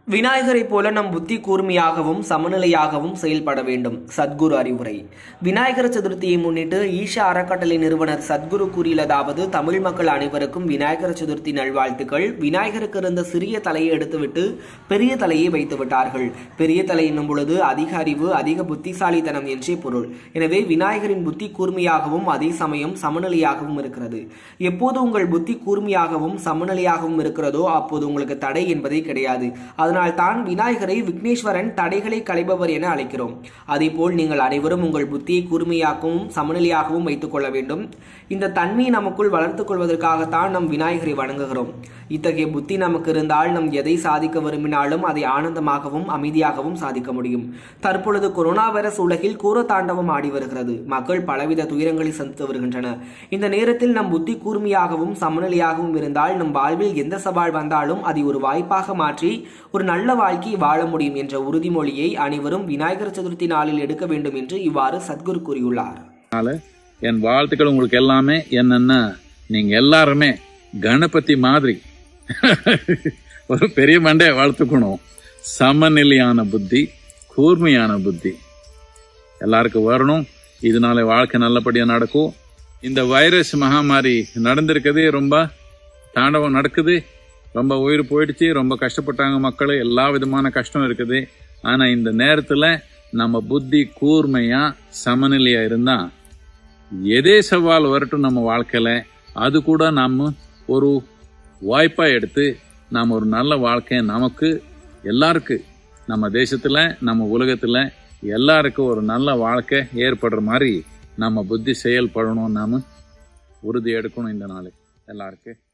விநாயகரைப் போல நம் புத்தி கூர்மையாகவும் சமநிலையாகவும் செயல்பட வேண்டும் சத்குரு அறிவுரை விநாயகர் சதுர்த்தியை முன்னிட்டு ஈஷா அறக்கட்டளை நிறுவனர் சத்குரு கூறியதாவது தமிழ் மக்கள் அனைவருக்கும் விநாயகர் சதுர்த்தி நல்வாழ்த்துக்கள் விநாயகருக்கு இருந்த சிறிய தலையை எடுத்துவிட்டு பெரிய தலையை வைத்து விட்டார்கள் பெரிய தலை என்னும் பொழுது அதிக அறிவு அதிக புத்திசாலித்தனம் என்றே பொருள் எனவே விநாயகரின் புத்தி கூர்மையாகவும் அதே சமயம் சமநிலையாகவும் இருக்கிறது எப்போது உங்கள் புத்தி கூர்மையாகவும் சமநிலையாகவும் இருக்கிறதோ அப்போது உங்களுக்கு தடை என்பதே கிடையாது அதனால் தான் விநாயகரை விக்னேஸ்வரன் தடைகளை களைபவர் என அழைக்கிறோம் அதேபோல் நீங்கள் அனைவரும் உங்கள் புத்தியை கூர்மையாகவும் சமநிலையாகவும் வைத்துக் கொள்ள வேண்டும் இந்த தன்மையை நமக்குள் வளர்த்துக் கொள்வதற்காகத்தான் நம் விநாயகரை வணங்குகிறோம் இத்தகைய புத்தி நமக்கு இருந்தால் நம் எதை சாதிக்க விரும்பினாலும் அதை ஆனந்தமாகவும் அமைதியாகவும் சாதிக்க முடியும் தற்பொழுது கொரோனா வைரஸ் உலகில் கூர தாண்டவம் ஆடி வருகிறது மக்கள் பலவித துயரங்களை சந்தித்து வருகின்றனர் இந்த நேரத்தில் நம் புத்தி கூர்மையாகவும் சமநிலையாகவும் இருந்தால் நம் வாழ்வில் எந்த சவால் வந்தாலும் அதை ஒரு வாய்ப்பாக மாற்றி ஒரு நல்ல வாழ்க்கையை வாழ முடியும் என்ற உறுதிமொழியை அனைவரும் விநாயகர் சதுர்த்தி நாளில் எடுக்க வேண்டும் என்று இவ்வாறு சத்குரு கூறியுள்ளார் அதனால என் வாழ்த்துக்கள் உங்களுக்கு எல்லாமே என்னன்னா நீங்க எல்லாருமே கணபதி மாதிரி ஒரு பெரிய மண்டே வளர்த்துக்கணும் சமநிலையான புத்தி கூர்மையான புத்தி எல்லாருக்கும் வரணும் இதனால வாழ்க்கை நல்லபடியா நடக்கும் இந்த வைரஸ் மகாமாரி நடந்திருக்குது ரொம்ப தாண்டவம் நடக்குது ரொம்ப உயிர் போயிடுச்சு ரொம்ப கஷ்டப்பட்டாங்க மக்கள் எல்லா விதமான கஷ்டம் இருக்குது ஆனா இந்த நேரத்துல நம்ம புத்தி கூர்மையா சமநிலையா இருந்தா எதே சவால் வரட்டும் நம்ம வாழ்க்கையில அது கூட நம்ம ஒரு வாய்ப்பா எடுத்து நாம் ஒரு நல்ல வாழ்க்கை நமக்கு எல்லாருக்கு நம்ம தேசத்துல நம்ம உலகத்துல எல்லாருக்கும் ஒரு நல்ல வாழ்க்கை ஏற்படுற மாதிரி நம்ம புத்தி செயல்படணும் நாம உறுதி எடுக்கணும் இந்த நாள் எல்லாருக்கும்